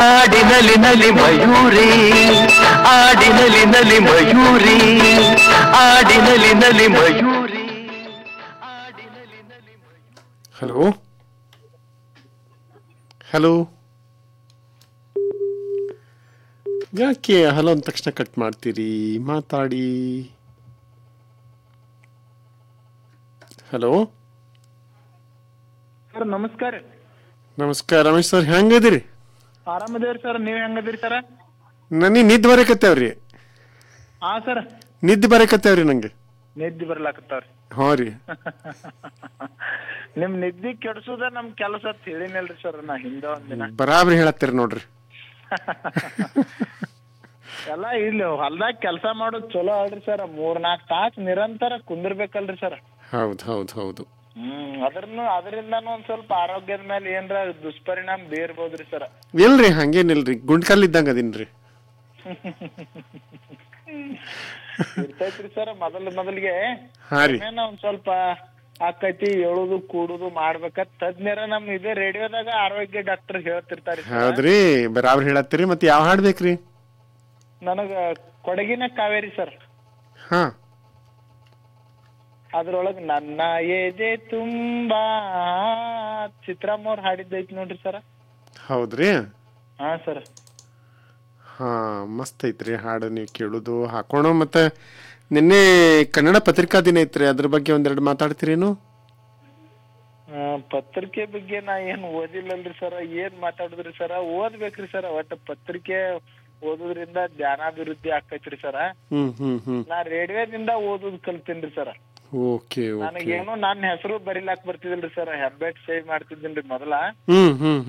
ಆಡಿನಲಿ ನಲಿ ಮಯೂರಿ ಆಡಿನಲಿ ನಲಿ ಮಯೂರಿ ಆಡಿನಲಿ ನಲಿ ಮಯೂರಿ ಆಡಿನಲಿ ನಲಿ ಹಲೋ ಹಲೋ ಯಾಕೆ ಹಲೋ ಅಂದ ತಕ್ಷಣ ಕಟ್ ಮಾಡ್ತೀರಿ ಮಾತಾಡಿ ಹಲೋ ಸರ್ ನಮಸ್ಕಾರ ನಮಸ್ಕಾರ ರಮೇಶ್ ಸರ್ ಹೆಂಗದಿರಿ ಆರಾಮದೇವ್ರಿ ಸರ್ ನೀವ್ ಹೆಂಗದಿರಿ ಸರ್ ನನಗೆ ನಿದ್ದೆ ಬರಕತ್ತೇವ್ರಿ ಹಾ ಸರ್ ನಿದ್ದೆ ಬರಕತ್ತೇವ್ರಿ ನಂಗೆ ನಿದ್ದಿ ಬರ್ಲಾಕತ್ತಾವ್ರಿ ಹ್ಞೂ ರೀ ನಿಮ್ ನಿದ್ದಿ ಕೆಡ್ಸುದ ನಮ್ ಕೆಲಸ ಅಂತ ಹೇಳಿನಲ್ರಿ ಸರ್ ನಾ ಹಿಂದ ಒಂದಿನ ಬರಾಬ್ರಿ ಹೇಳತ್ತೀರಿ ನೋಡ್ರಿ ಎಲ್ಲ ಇಲ್ಲಿ ಹೊಲ್ದಾಗ ಕೆಲಸ ಮಾಡೋದ್ ಚಲೋ ಅಲ್ರಿ ಸರ್ ಮೂರ್ ನಾಲ್ಕ್ ತಾಸ್ ನಿರಂತರ ಕುಂದಿರ್ಬೇಕಲ್ರಿ ಸರ್ ಹೌದು ಹೌದು ಹೌದು ಹ್ಮ್ ಅದ್ರನು ಅದರಿಂದಾನು ಒಂದ್ ಸ್ವಲ್ಪ ಆರೋಗ್ಯದ ಮೇಲೆ ಏನ್ರ ದುಷ್ಪರಿಣಾಮ ಬೀರ್ಬೋದ್ರಿ ಸರ್ ಇಲ್ರಿ ಹಂಗೇನಿಲ್ರಿ ಗುಂಡ್ಕಲ್ ಇದ್ದಂಗ ಅದೀನ್ರಿ ಇರ್ತೈತ್ರಿ ಸರ್ ಮೊದಲ್ ಮೊದಲಿಗೆ ಹಾ ರೀ ಏನೋ ಒಂದ್ ಸ್ವಲ್ಪ ಆಕೈತಿ ಹೇಳುದು ಕೂಡುದು ಮಾಡ್ಬೇಕ ತಜ್ಞರ ನಮ್ ಇದೇ ರೇಡಿಯೋದಾಗ ಆರೋಗ್ಯ ಡಾಕ್ಟರ್ ಹೇಳ್ತಿರ್ತಾರಿ sir. ಹೌದ್ರಿ ಬರಾಬ್ರಿ ಹೇಳತ್ತೀರಿ ಮತ್ತೆ ಯಾವ ಹಾಡ್ ಬೇಕ್ರಿ ನನಗ ಕೊಡಗಿನ ಕಾವೇರಿ ಸರ್ ಹಾ ಅದ್ರೊಳಗ ನನ್ನ ಎದೆ ತುಂಬಾ ಚಿತ್ರಮ್ಮ ಅವ್ರ ಹಾಡಿದ್ದೈತಿ ನೋಡ್ರಿ ಸರ್ ಹೌದ್ರಿ ಹಾ ಸರ್ ಹಾ ಮಸ್ತ್ ಐತ್ರಿ ಹಾಡು ನೀವು ಕೇಳುದು ಹಾಕೋಣ ಮತ್ತೆ ನಿನ್ನೆ ಕನ್ನಡ ಪತ್ರಿಕಾ ದಿನ ಐತ್ರಿ ಅದ್ರ ಬಗ್ಗೆ ಒಂದೆರಡು ಮಾತಾಡ್ತೀರೇನು ಪತ್ರಿಕೆ ಬಗ್ಗೆ ನಾ ಏನ್ ಓದಿಲ್ಲಲ್ರಿ ಸರ್ ಏನ್ ಮಾತಾಡುದ್ರಿ ಸರ್ ಓದ್ಬೇಕ್ರಿ ಸರ್ ಒಟ್ಟ ಪತ್ರಿಕೆ ಓದೋದ್ರಿಂದ ಜ್ಞಾನಾಭಿವೃದ್ಧಿ ಆಕೈತ್ರಿ ಸರ್ ಹ್ಮ್ ಹ್ಮ್ ಹ್ಮ್ ನಾ ರೇಡಿಯೋದಿಂದ ಓದೋದ್ ಕಲ್ತೀನ್ರಿ ಸರ್ ಓಕೆ ಓಕೆ ನನಗೇನು ನನ್ನ ಹೆಸರು ಬರಿಲಾಕ್ ಬರ್ತಿದಿಲ್ರಿ ಸರ್ ಹೆಬ್ಬೆಟ್ ಸೇವ್ ಮಾಡ್ತಿದ್ದೀನ್ರಿ ಮೊದಲ ಹ್ಮ್ ಹ್ಮ್